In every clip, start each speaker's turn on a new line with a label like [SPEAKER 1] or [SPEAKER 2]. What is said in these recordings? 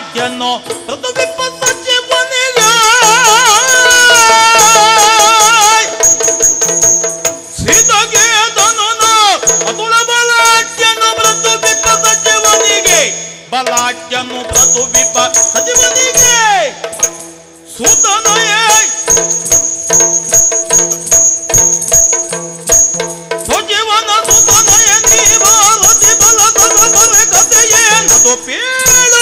[SPEAKER 1] ಬಲಾಢ್ಯನು ಋತುವಿಪ್ಪ ಸಚಿವನಿಗೆ ಸೀತೆಗೆ ಧನುನ ಅತುಲ ಬಲಾಢ್ಯನು ಋತುವಿಪ್ಪ ಸಚಿವನಿಗೆ ಬಲಾಢ್ಯನು ಋತುವಿಪ್ಪ ಸಚಿವನಿಗೆ ಸೂತನಯೇ ಸಜೀವನ ಸುತನಯ ನೀವಾರತಿ ಬಲ ಬಲ ಬಲ ಕಥೆಯೇನದು ಪೀಳ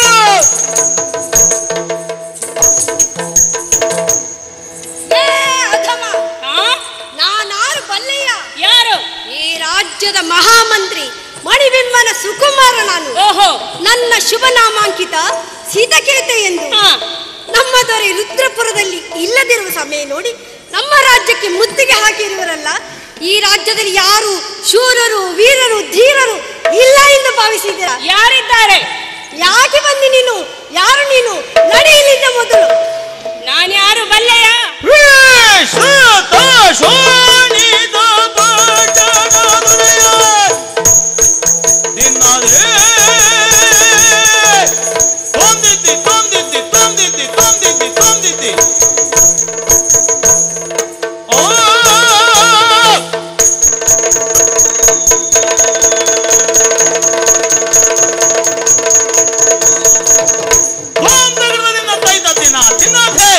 [SPEAKER 2] ಏ ಅಧಮ
[SPEAKER 3] ಆ?
[SPEAKER 2] ನಾನಾರು ಬಲ್ಲೆಯ
[SPEAKER 3] ಯಾರು
[SPEAKER 2] ಈ ರಾಜ್ಯದ ಮಹಾಮಂತ್ರಿ ಮಣಿಬಿಂಬನ ಸುಕುಮಾರ ನಾನು
[SPEAKER 3] ಓಹೋ
[SPEAKER 2] ನನ್ನ ಶುಭ ನಾಮಾಂಕಿತ ಸೀತಕೇತೆ ಎಂದು
[SPEAKER 3] ಹಾ
[SPEAKER 2] ನಮ್ಮ ದೊರೆ ರುದ್ರಪುರದಲ್ಲಿ ಇಲ್ಲದಿರುವ ಸಮಯ ನೋಡಿ ನಮ್ಮ ರಾಜ್ಯಕ್ಕೆ ಮುತ್ತಿಗೆ ಹಾಕಿರುವರಲ್ಲ ಈ ರಾಜ್ಯದಲ್ಲಿ ಯಾರು ಶೂರರು ವೀರರು ಧೀರರು ಇಲ್ಲ ಎಂದು ಭಾವಿಸಿದ್ದೀರಾ
[SPEAKER 3] ಯಾರಿದ್ದಾರೆ
[SPEAKER 2] ಯಾಕೆ ಬಂದಿ ನೀನು ಯಾರು ನೀನು ನಡಿ ಇಲ್ಲಿಂದ ಮೊದಲು
[SPEAKER 3] ನಾನ್ಯಾರು ಬಲ್ಲೆಯ
[SPEAKER 1] ಶ್ರೀತ ಶೋಣಿತ ಪಟಣದೊಡೆಯ ದಿನದೇ ತಂದಿದ್ದಿ ತಂದಿದ್ದಿ ತಂದಿದ್ದಿ ತಂದಿದ್ದಿ ತಂದಿದ್ದಿ ಆ ದಿನ ತೈದ ದಿನ ದಿನದೇ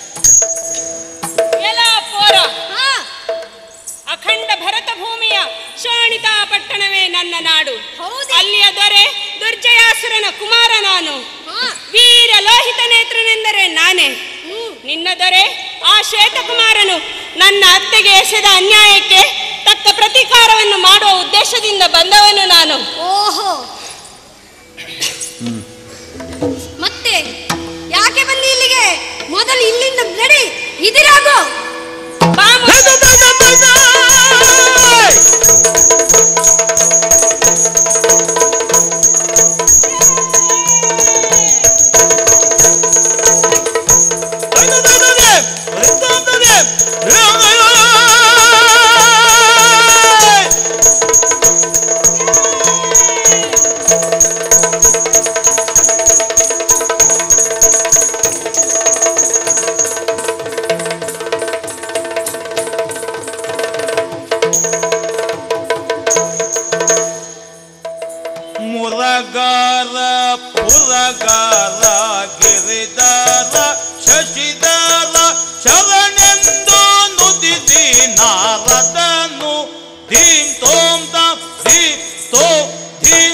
[SPEAKER 3] ಎಲ ಪೋರ
[SPEAKER 2] ಹಾ
[SPEAKER 3] ಅಖಂಡ ಭರತ ಭೂಮಿಯ ಶೋಣಿತಾ ಪಟ್ಟಣವೇ ನನ್ನ ನಾಡು
[SPEAKER 2] ಹೌದೇ?
[SPEAKER 3] ಅಲ್ಲಿಯ ದೊರೆ ದುರ್ಜಯಾಸುರನ ಕುಮಾರ ನಾನು
[SPEAKER 2] ಹಾ
[SPEAKER 3] ವೀರ ಲೋಹಿತ ನೇತ್ರನೆಂದರೆ ನಾನೇ
[SPEAKER 2] ಹ್ಮ್
[SPEAKER 3] ನಿನ್ನ ದೊರೆ ಆ ಶ್ವೇತಕುಮಾರನು ನನ್ನ ಅತ್ತೆಗೆ ಎಸೆದ ಅನ್ಯಾಯಕ್ಕೆ ತಕ್ಕ ಪ್ರತೀಕಾರವನ್ನು ಮಾಡುವ ಉದ್ದೇಶದಿಂದ ಬಂದವನು ನಾನು
[SPEAKER 2] ಓಹೋ ಮತ್ತೆ ಯಾಕೆ ಬಂದಿ ಇಲ್ಲಿಗೆ ಮೊದಲು ಇಲ್ಲಿಂದ ನಡಿ ಇದಿರಾಗೋ
[SPEAKER 3] ಬಾ ಮು-
[SPEAKER 1] ತೈದ ತೈದ ತೈದ ತೈದ ತೈದದೆ ರಿತ್ತಂದದೆ ಮುರಗಾರ ಪುರಗಾರ ಗಿರಿದಾರ ಶಶಿದಾರ ಶರಣೆಂದು ನುದಿಸಿ ನಾರದನು ಧೀಂ ತೋಂ ದಾಂ ಧೀಂ ತೋ ಧೀಂ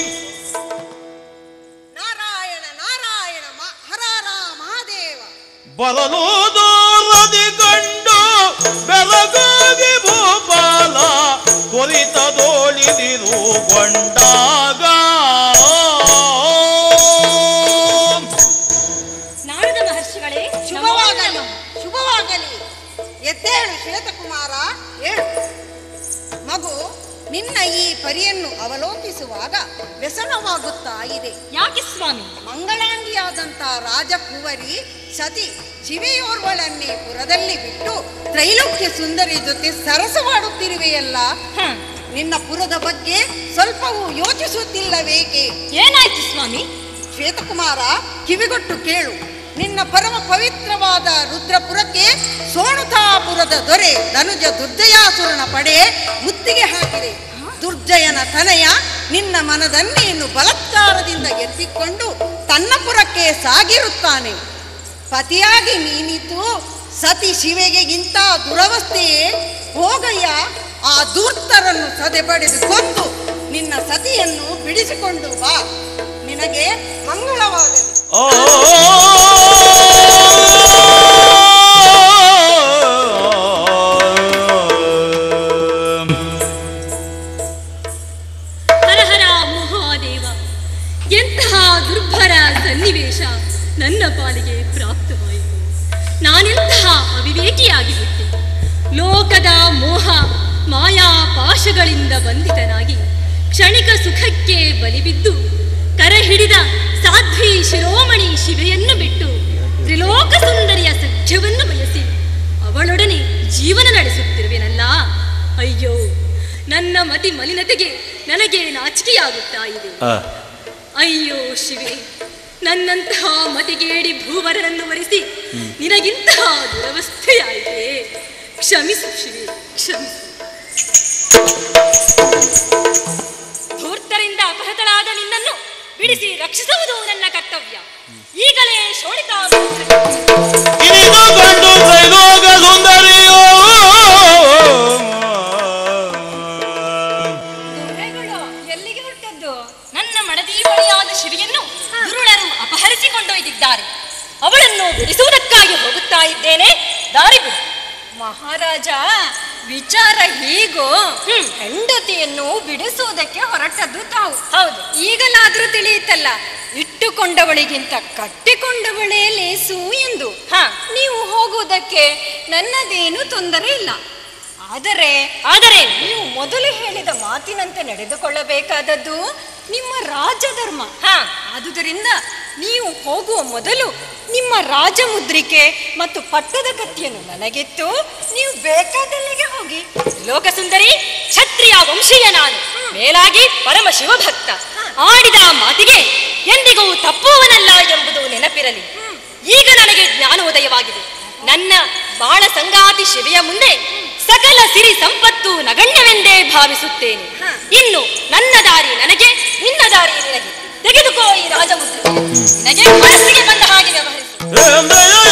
[SPEAKER 4] ನಾರಾಯಣ ನಾರಾಯಣ ಮ- ಹರಹರ ಮಹಾದೇವ
[SPEAKER 1] ಬರಲು ದೂರದಿ ಕಂಡು ಬೆಳಗಾಗಿ ಭೂಪಾಲ ತ್ವರಿತದೋಳಿದಿರು ಗೊಂಡಾಗ
[SPEAKER 3] ನಾರದ ಮಹರ್ಷಿಗಳೇ
[SPEAKER 4] ಶುಭವಾಗಲಿ ಶುಭವಾಗಲಿ ಎದ್ದೇಳು ಶ್ವೇತಕುಮಾರ ಹೇಳು ಮಗು ನಿನ್ನ ಈ ಪರಿಯನ್ನು ಅವಲೋಕಿಸುವಾಗ ವ್ಯಸನವಾಗುತ್ತಾ ಇದೆ
[SPEAKER 3] ಯಾಕೆ ಸ್ವಾಮಿ
[SPEAKER 4] ಮಂಗಳಾಂಗಿಯಾದಂಥ ರಾಜಕುವರಿ ಸತಿ ಶಿವೆಯೋರ್ವಳನ್ನೇ ಪುರದಲ್ಲಿ ಬಿಟ್ಟು ತ್ರೈಲೋಕ್ಯ ಸುಂದರಿ ಜೊತೆ ಸರಸವಾಡುತ್ತಿರುವೆಯಲ್ಲ
[SPEAKER 3] ಹ,
[SPEAKER 4] ನಿನ್ನ ಪುರದ ಬಗ್ಗೆ ಸ್ವಲ್ಪವೂ ಯೋಚಿಸುತ್ತಿಲ್ಲವೇಕೆ
[SPEAKER 3] ಏನಾಯ್ತು ಸ್ವಾಮಿ
[SPEAKER 4] ಶ್ವೇತಕುಮಾರ ಕಿವಿಗೊಟ್ಟು ಕೇಳು ನಿನ್ನ ಪರಮ ಪವಿತ್ರವಾದ ರುದ್ರಪುರಕ್ಕೆ ಸೋಣುತಾಪುರದ ದೊರೆ ಧನುಜ ದುರ್ಜಯಾಸುರನ ಪಡೆ ಮುತ್ತಿಗೆ ಹಾಕಿದೆ ದುರ್ಜಯನ ತನಯ ನಿನ್ನ ಮನದನ್ನೇನು ಬಲಾತ್ಕಾರದಿಂದ ಎತ್ತಿಕೊಂಡು ತನ್ನ ಪುರಕ್ಕೆ ಸಾಗಿರುತ್ತಾನೆ ಪತಿಯಾಗಿ ನೀನಿತು ಸತಿ ಶಿವೆಗೆ ಇಂಥ ದುರವಸ್ಥೆಯೇ ಹೋಗಯ್ಯ ಆ ಧೂರ್ತರನ್ನು ಸದೆಬಡಿದು ಕೊಂದು ನಿನ್ನ ಸತಿಯನ್ನು ಬಿಡಿಸಿಕೊಂಡು ಬಾ ನಿನಗೆ ಮಂಗಳವಾಗಲಿ
[SPEAKER 1] ಓ
[SPEAKER 5] ಹರ ಹರ ಮಹಾದೇವ ಎಂತಹ ದುರ್ಭರ ಸನ್ನಿವೇಶ ನನ್ನ ಪಾಲಿಗೆ ಪ್ರಾಪ್ತವಾಯಿತು ನಾನೆಂತಹ ಅವಿವೇಕಿಯಾಗಿಬಿಟ್ಟೆ ಲೋಕದ ಮೋಹ ಮಾಯಾ ಪಾಶಗಳಿಂದ ಬಂಧಿತನಾಗಿ ಕ್ಷಣಿಕ ಸುಖಕ್ಕೆ ಬಲಿಬಿದ್ದು ಕರ ಹಿಡಿದ ಸಾಧ್ವಿ ಶಿರೋಮಣಿ ಶಿವೆಯನ್ನು ಬಿಟ್ಟು ತ್ರಿಲೋಕ ಸುಂದರಿಯ ಸಖ್ಯವನ್ನು ಬಯಸಿ ಅವಳೊಡನೆ ಜೀವನ ನಡೆಸುತ್ತಿರುವೆನಲ್ಲ ಅಯ್ಯೋ ನನ್ನ ಮತಿ ಮಲಿನತೆಗೆ ನನಗೆ ನಾಚಿಕೆಯಾಗುತ್ತಾ ಇದೆ ಅಯ್ಯೋ ಶಿವೆ ನನ್ನಂತಹ ಮತಿಗೇಡಿ ಭೂವರನನ್ನು ವರಿಸಿ ನಿನಗಿಂತಹ ದುರವಸ್ಥೆಯಾಯಿತೆ ಕ್ಷಮಿಸು ಶಿವೆ ಕ್ಷಮಿಸು ಧೂರ್ತರಿಂದ ಅಪಹೃತಳಾದ ನಿನ್ನನ್ನು ಬಿಡಿಸಿ ರಕ್ಷಿಸುವುದು ನನ್ನ ಕರ್ತವ್ಯ ಈಗಲೇ ಶೋಣಿತ
[SPEAKER 1] ಇನಿದು ಕಂಡು ತ್ರೈಲೋಕ ಸುಂದರಿಯೋ
[SPEAKER 5] ಎಲ್ಲಿಗೆ ಹೊರಟದ್ದು ನನ್ನ ಮಡದಿ ಬಳಿಯಾದ ಶಿವಿಯನ್ನು ದುರುಳರು ಅಪಹರಿಸಿಕೊಂಡೊಯ್ದಿದ್ದಾರೆ ಅವಳನ್ನು ಬಿಡಿಸುವುದಕ್ಕಾಗಿ ಹೋಗುತ್ತಾ ಇದ್ದೇನೆ ದಾರಿ ಬಿಡು
[SPEAKER 6] ಮಹಾರಾಜ ವಿಚಾರ ಹೀಗೋ ಹೆಂಡತಿಯನ್ನು ಬಿಡಿಸುವುದಕ್ಕೆ ಹೊರಟದ್ದು ತಾವು
[SPEAKER 5] ಹೌದು
[SPEAKER 6] ಈಗಲಾದ್ರೂ ತಿಳಿಯುತ್ತಲ್ಲ ಇಟ್ಟುಕೊಂಡವಳಿಗಿಂತ ಕಟ್ಟಿಕೊಂಡವಳೇ ಲೇಸು ಎಂದು
[SPEAKER 5] ಹಾ.
[SPEAKER 6] ನೀವು ಹೋಗುವುದಕ್ಕೆ ನನ್ನದೇನು ತೊಂದರೆ ಇಲ್ಲ ಆದರೆ
[SPEAKER 5] ಆದರೆ
[SPEAKER 6] ನೀವು ಮೊದಲು ಹೇಳಿದ ಮಾತಿನಂತೆ ನಡೆದುಕೊಳ್ಳಬೇಕಾದದ್ದು ನಿಮ್ಮ ರಾಜಧರ್ಮ
[SPEAKER 5] ಹಾ.
[SPEAKER 6] ಆದುದರಿಂದ ನೀವು ಹೋಗುವ ಮೊದಲು ನಿಮ್ಮ ರಾಜಮುದ್ರಿಕೆ ಮತ್ತು ಪಟ್ಟದ ಕತ್ತಿಯನ್ನು ನನಗಿತ್ತು ನೀವು ಬೇಕಾದಲ್ಲಿಗೆ ಹೋಗಿ
[SPEAKER 5] ಲೋಕಸುಂದರಿ ಕ್ಷತ್ರಿಯ ವಂಶೀಯ ನಾನು ಮೇಲಾಗಿ ಪರಮ ಶಿವಭಕ್ತ ಆಡಿದ ಮಾತಿಗೆ ಎಂದಿಗೂ ತಪ್ಪುವನಲ್ಲ ಎಂಬುದು ನೆನಪಿರಲಿ ಈಗ ನನಗೆ ಜ್ಞಾನೋದಯವಾಗಿದೆ ನನ್ನ ಬಾಳ ಸಂಗಾತಿ ಶಿವೆಯ ಮುಂದೆ ಸಕಲ ಸಿರಿ ಸಂಪತ್ತು ನಗಣ್ಯವೆಂದೇ ಭಾವಿಸುತ್ತೇನೆ ಇನ್ನು ನನ್ನ ದಾರಿ ನನಗೆ ನಿನ್ನ ದಾರಿ ನಿನಗೆ ತೆಗೆದುಕೋ ಈ ರಾಜಮುದ್ರಿಕೆ ನಿನಗೆ ಮನಸ್ಸಿಗೆ ಬಂದ ಹಾಗೆ ವ್ಯವಹರಿಸು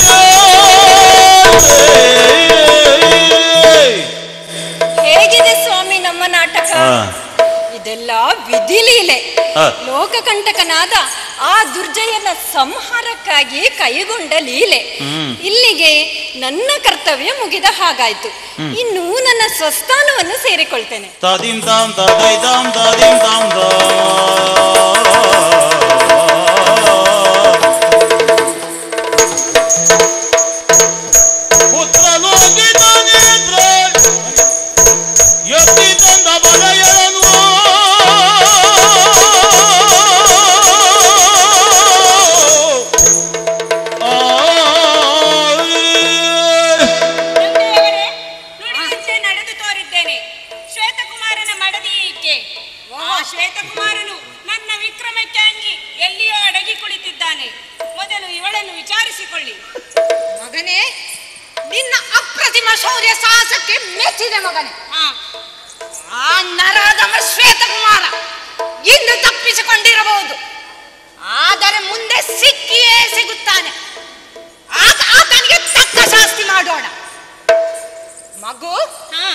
[SPEAKER 6] ಹೇಗಿದೆ ಸ್ವಾಮಿ ನಮ್ಮ ನಾಟಕ
[SPEAKER 1] ಹಾ.
[SPEAKER 6] ಇದೆಲ್ಲ ವಿಧಿಲೀಲೆ
[SPEAKER 1] ಹಾ.
[SPEAKER 6] ಲೋಕಕಂಟಕನಾದ ಆ ದುರ್ಜಯನ ಸಂಹಾರಕ್ಕಾಗಿ ಕೈಗೊಂಡ ಲೀಲೆ ಇಲ್ಲಿಗೆ ನನ್ನ ಕರ್ತವ್ಯ ಮುಗಿದ ಹಾಗಾಯ್ತು ಇನ್ನು ನನ್ನ ಸ್ವಸ್ಥಾನವನ್ನು ಸೇರಿಕೊಳ್ತೇನೆ
[SPEAKER 1] ತಾದಿಂ ತಾಂ ತಾದೈ ತಾಂ ತಾದಿಂ ತಾಂ ತಾ ಪುತ್ರ ಲೋಕಿತ ನೇತ್ರ ಎತ್ತಿ ತಂದ ಬಲಯನು
[SPEAKER 3] ತಂದೆಯವರೇ ನುಡಿದಂತೆ ನಡೆದು ತೋರಿದ್ದೇನೆ ಶ್ವೇತಕುಮಾರನ ಮಡದಿ ಈಕೆ ಆ ಶ್ವೇತಕುಮಾರನು ನನ್ನ ವಿಕ್ರಮಕ್ಕೆ ಅಂಗಿ ಎಲ್ಲಿಯೋ ಅಡಗಿ ಕುಳಿತಿದ್ದಾನೆ ಮೊದಲು ಇವಳನ್ನು ವಿಚಾರಿಸಿಕೊಳ್ಳಿ
[SPEAKER 4] ಮಗನೇ ನಿನ್ನ ಅಪ್ರತಿಮ ಶೌರ್ಯ ಸಾಹಸಕ್ಕೆ ಮೆಚ್ಚಿದೆ ಮಗನೇ
[SPEAKER 3] ಹಾ
[SPEAKER 4] ಆ ನರಾಧಮ ಶ್ವೇತಕುಮಾರ ಇಂದು ತಪ್ಪಿಸಿಕೊಂಡಿರಬಹುದು ಆದರೆ ಮುಂದೆ ಸಿಕ್ಕಿಯೇ ಸಿಗುತ್ತಾನೆ ಆಗ ಆತನಿಗೆ ತಕ್ಕ ಶಾಸ್ತಿ ಮಾಡೋಣ ಮಗು
[SPEAKER 3] ಹಾ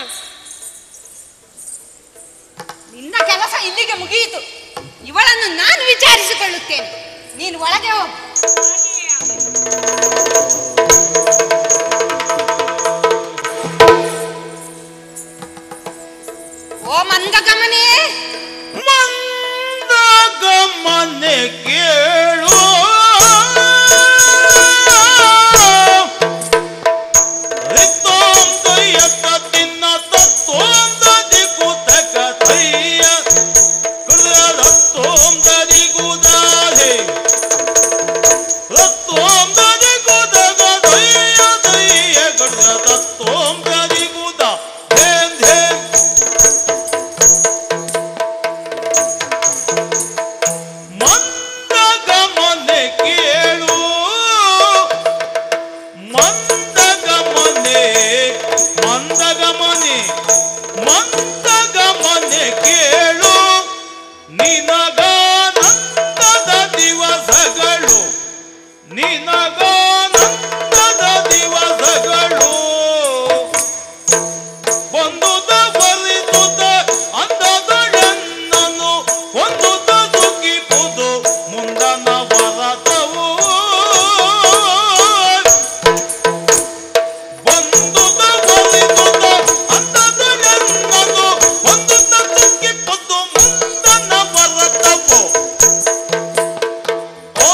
[SPEAKER 4] ನಿನ್ನ ಕೆಲಸ ಇಲ್ಲಿಗೆ ಮುಗಿಯಿತು ಇವಳನ್ನು ನಾನು ವಿಚಾರಿಸಿಕೊಳ್ಳುತ್ತೇನೆ ನೀನು ಒಳಗೆ ಹೋಗು ಓ ಮಂದಗಮನೇ
[SPEAKER 1] ಮಂದಗಮನೆ ಕೇಳು ರಿಕ್ತೋಂದಯತ ತಿನ್ನ ತತ್ವೋಂದದಿ ಕುತಕ ತಯ್ಯ ಕುಲ ರಕ್ತೋಂದದಿ ಕುದಾಲೆ ರಕ್ತೋಂದದಿ ಕುದಗ ದಯ್ಯ ದಯ್ಯ ಕುಲ ತತ್ವೋಂದದಿ ಕುದ ಧೇಮ್ ಧೇಮ್ ಮಂದಗಮನೆ ಕೇಳು ಮಂದಗಮನೆ ಮಂದಗಮನೆ ಮಂದಗಮನೆ ಕೇಳು ನಿನಗಾನಂದದ ದಿವಸಗಳು ನಿನಗಾನಂದದ ದಿವಸಗಳು ಬಂದುದ ಬಲಿದುದ ಅಂದದಳೆನ್ನನು ಹೊಂದುದ ಸುಖಿಪುದು ಮುಂದನ ವರತವು ಬಂದುದ ಬಲಿದುದ ಅಂದದಳೆನ್ನನು ಹೊಂದುದ ಸುಖಿಪುದು ಮುಂದನ ವರತವು ಓ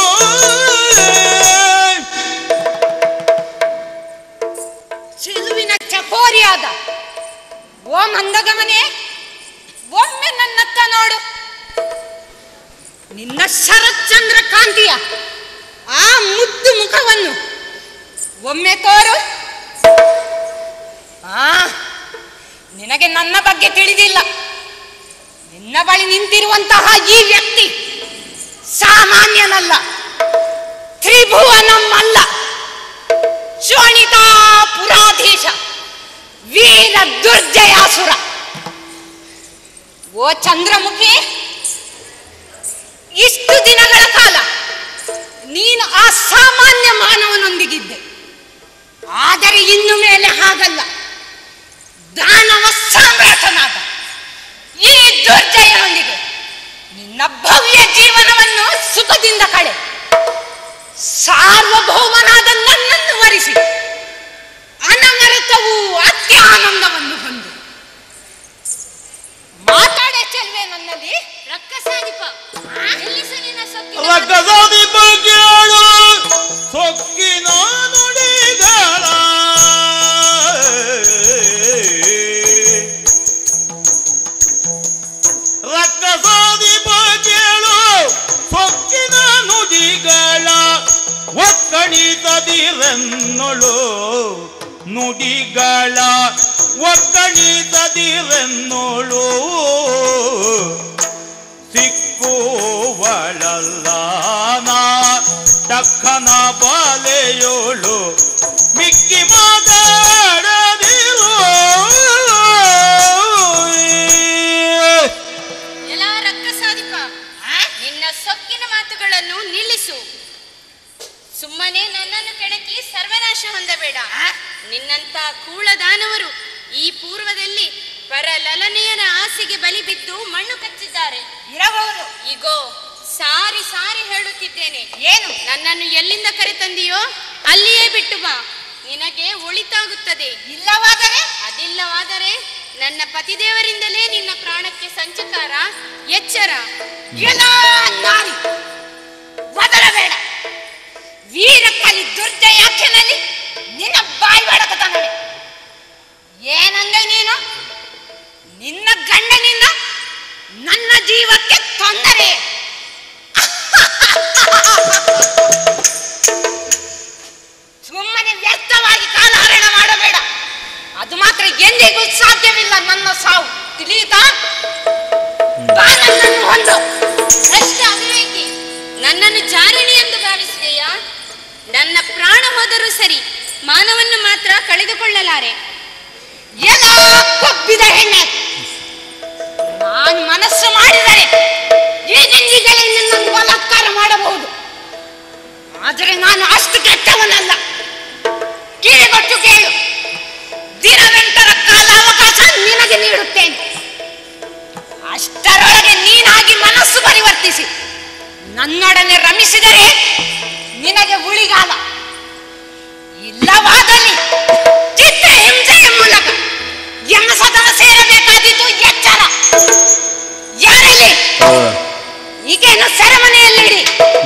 [SPEAKER 4] ಸಿಲುವಿನ ಚಕೋರಿಯಾದ ಓ ಮಂದಗಮನೆ ಒಮ್ಮೆ ನನ್ನತ್ತ ನೋಡು ನಿನ್ನ ಶರತ್ಚಂದ್ರ ಕಾಂತಿಯ ಆ ಮುದ್ದು ಮುಖವನ್ನು ಒಮ್ಮೆ ತೋರು ಆ ನಿನಗೆ ನನ್ನ ಬಗ್ಗೆ ತಿಳಿದಿಲ್ಲ ನಿನ್ನ ಬಳಿ ನಿಂತಿರುವಂತಹ ಈ ವ್ಯಕ್ತಿ ಸಾಮಾನ್ಯನಲ್ಲ ತ್ರಿಭುವನಮ್ಮಲ್ಲ ಶೋಣಿತಾಪುರಾಧೀಶ ವೀರ ದುರ್ಜಯಾಸುರ ಓ ಚಂದ್ರಮುಖಿ ಇಷ್ಟು ದಿನಗಳ ಕಾಲ ನೀನು ಆ ಸಾಮಾನ್ಯ ಮಾನವನೊಂದಿಗಿದ್ದೆ ಆದರೆ ಇನ್ನು ಮೇಲೆ ಹಾಗಲ್ಲ ದಾನವ ಸಾಮ್ರಾಟನಾದ ಈ ದುರ್ಜಯನೊಂದಿಗೆ ನಿನ್ನ ಭವ್ಯ ಜೀವನವನ್ನು ಸುಖದಿಂದ ಕಳೆ ಸಾರ್ವಭೌಮನಾದ ನನ್ನನ್ನು ವರಿಸಿ ಅನವರತವೂ ಅತ್ಯಾನಂದವನ್ನು ಹೊಂದು ಮಾತಾಡೆ ಚೆಲ್ವೆ ನನ್ನಲ್ಲಿ
[SPEAKER 5] ರಕ್ಕಸಾಧಿಪ ನಿಲ್ಲಿಸು ನಿನ್ನ ಸೊಕ್ಕಿನ
[SPEAKER 1] ರಕ್ಕಸಾದಿ ಬಗ್ಗೇಳು ಸೊಕ್ಕಿನ ನುಡಿಗಳ ರಕ್ಕಸಾದಿ ಬಗ್ಗೇಳು ಸೊಕ್ಕಿನ ನುಡಿಗಳ ಒಕ್ಕಣಿತದಿರೆನ್ನೊಳು ನುಡಿಗಳ ಒಕ್ಕಣಿತದಿರೆನ್ನೊಳು ಸಿಕ್ಕುವಳಲ್ಲಾನ ಟಕ್ಕನ ಬಾಲೆಯೋಳು ಮಿಕ್ಕಿ ಮಾತಾಡದಿರು
[SPEAKER 5] ಎಲ್ಲ ರಕ್ಕಸಾಧಿಪ ನಿನ್ನ ಸೊಕ್ಕಿನ ಮಾತುಗಳನ್ನು ನಿಲ್ಲಿಸು ಸುಮ್ಮನೆ ನನ್ನನ್ನು ಕೆಣಕಿ ಸರ್ವನಾಶ ಹೊಂದಬೇಡ ನಿನ್ನಂತ ಕೂಳದಾನವರು ಈ ಪೂರ್ವದಲ್ಲಿ ಪರಲಲನೆಯನ ಆಸೆಗೆ ಬಲಿ ಬಿದ್ದು ಮಣ್ಣು ಕಚ್ಚಿದ್ದಾರೆ
[SPEAKER 4] ಇರಬಹುದು
[SPEAKER 5] ಈಗೋ ಸಾರಿ ಸಾರಿ ಹೇಳುತ್ತಿದ್ದೇನೆ
[SPEAKER 4] ಏನು
[SPEAKER 5] ನನ್ನನ್ನು ಎಲ್ಲಿಂದ ಕರೆತಂದಿಯೋ ಅಲ್ಲಿಯೇ ಬಿಟ್ಟು ಬಾ ನಿನಗೆ ಒಳಿತಾಗುತ್ತದೆ
[SPEAKER 4] ಇಲ್ಲವಾದರೆ
[SPEAKER 5] ಅದಿಲ್ಲವಾದರೆ ನನ್ನ ಪತಿದೇವರಿಂದಲೇ ನಿನ್ನ ಪ್ರಾಣಕ್ಕೆ ಸಂಚಕಾರ ಎಚ್ಚರ
[SPEAKER 4] ಎಲ್ಲ ನಾರಿ ಬದಲಬೇಡ ವೀರಕ್ಕಲಿ ದುರ್ಜಯಾಖ್ಯನಲ್ಲಿ ನಿನ್ನ ಬಾಯಿ ಬಡಕತನವೇ ಏನಂದೆ ನೀನು ನಿನ್ನ ಗಂಡನಿಂದ ನನ್ನ ಜೀವಕ್ಕೆ ತೊಂದರೆ ಸುಮ್ಮನೆ ವ್ಯರ್ಥವಾಗಿ ಕಾಲಹರಣ ಮಾಡಬೇಡ ಅದು ಮಾತ್ರ ಎಂದಿಗೂ ಸಾಧ್ಯವಿಲ್ಲ ನನ್ನ ಸಾವು ತಿಳಿಯಿತಾ ಬಾ ನನ್ನನ್ನು ಹೊಂದು
[SPEAKER 5] ಭ್ರಷ್ಟ ಅವಿವೇಕಿ ನನ್ನನ್ನು ಜಾರಿಣಿ ಎಂದು ಭಾವಿಸಿದೆಯಾ ನನ್ನ ಪ್ರಾಣ ಹೋದರೂ ಸರಿ ಮಾನವನ್ನು ಮಾತ್ರ ಕಳೆದುಕೊಳ್ಳಲಾರೆ
[SPEAKER 4] ಎಲ್ಲ ಕೊಬ್ಬಿದ ಹೆಣ್ಣೆ ನಾನು ಮನಸ್ಸು ಮಾಡಿದರೆ ಈಗಿಂದೀಗಲೇ ನಿನ್ನನ್ನು ಬಲಾತ್ಕಾರ ಮಾಡಬಹುದು ಆದರೆ ನಾನು ಅಷ್ಟು ಕೆಟ್ಟವನಲ್ಲ ಕಿವಿಗೊಟ್ಟು ಕೇಳು ದಿನವೆಂಟರ ಕಾಲ ಅವಕಾಶ ನಿನಗೆ ನೀಡುತ್ತೇನೆ ಅಷ್ಟರೊಳಗೆ ನೀನಾಗಿ ಮನಸ್ಸು ಪರಿವರ್ತಿಸಿ ನನ್ನೊಡನೆ ರಮಿಸಿದರೆ ನಿನಗೆ ಉಳಿಗಾಲ ಇಲ್ಲವಾದಲ್ಲಿ ಚಿತ್ತ ಹಿಂಸೆಯ ಮೂಲಕ ಯಮಸದನ ಸೇರಬೇಕಾದೀತು ಎಚ್ಚರ ಯಾರಲ್ಲಿ ಈಗೇನು ಸೆರೆಮನೆಯಲ್ಲಿಡಿ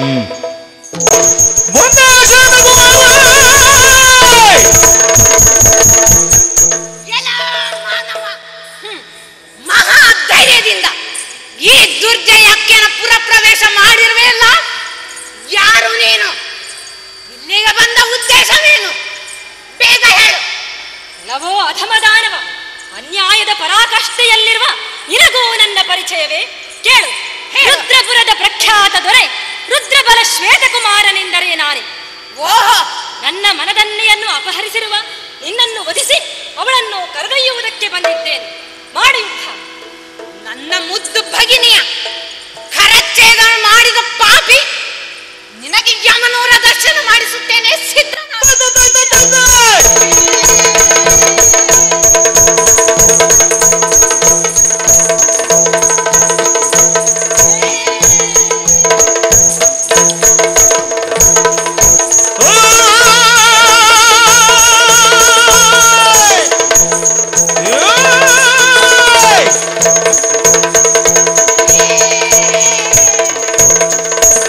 [SPEAKER 4] ಎಲ ಮಾನವ ಹ್ಮ್. ಮಹಾ ಧೈರ್ಯದಿಂದ ಈ ದುರ್ಜಯಕ್ಕನ ಪುರ ಪ್ರವೇಶ ಮಾಡಿರುವೆಯಲ್ಲ ಯಾರು ನೀನು ಇಲ್ಲಿಗೆ ಬಂದ ಉದ್ದೇಶವೇನು ಬೇಗ ಹೇಳು
[SPEAKER 5] ಲವೋ ಅಧಮದಾನವ ಅನ್ಯಾಯದ ಪರಾಕಾಷ್ಠೆಯಲ್ಲಿರುವ ನಿನಗೂ ನನ್ನ ಪರಿಚಯವೇ ಕೇಳು
[SPEAKER 4] ಹೇಳು.
[SPEAKER 5] ರುದ್ರಪುರದ ಪ್ರಖ್ಯಾತ ದೊರೆ ರುದ್ರಬಲ ಶ್ವೇತಕುಮಾರನೆಂದರೆ ನಾನೇ
[SPEAKER 4] ಓಹೋ
[SPEAKER 5] ನನ್ನ ಮನದನ್ನೆಯನ್ನು ಅಪಹರಿಸಿರುವ ನಿನ್ನನ್ನು ವಧಿಸಿ ಅವಳನ್ನು ಕರೆದೊಯ್ಯುವುದಕ್ಕೆ ಬಂದಿದ್ದೇನೆ ಮಾಡು ಯುದ್ಧ
[SPEAKER 4] ನನ್ನ ಮುದ್ದು ಭಗಿನಿಯ ಕರಚ್ಛೇದನ ಮಾಡಿದ ಪಾಪಿ ನಿನಗೆ ಯಮನೂರ ದರ್ಶನ ಮಾಡಿಸುತ್ತೇನೆ ಸಿದ್ಧನಾಗು.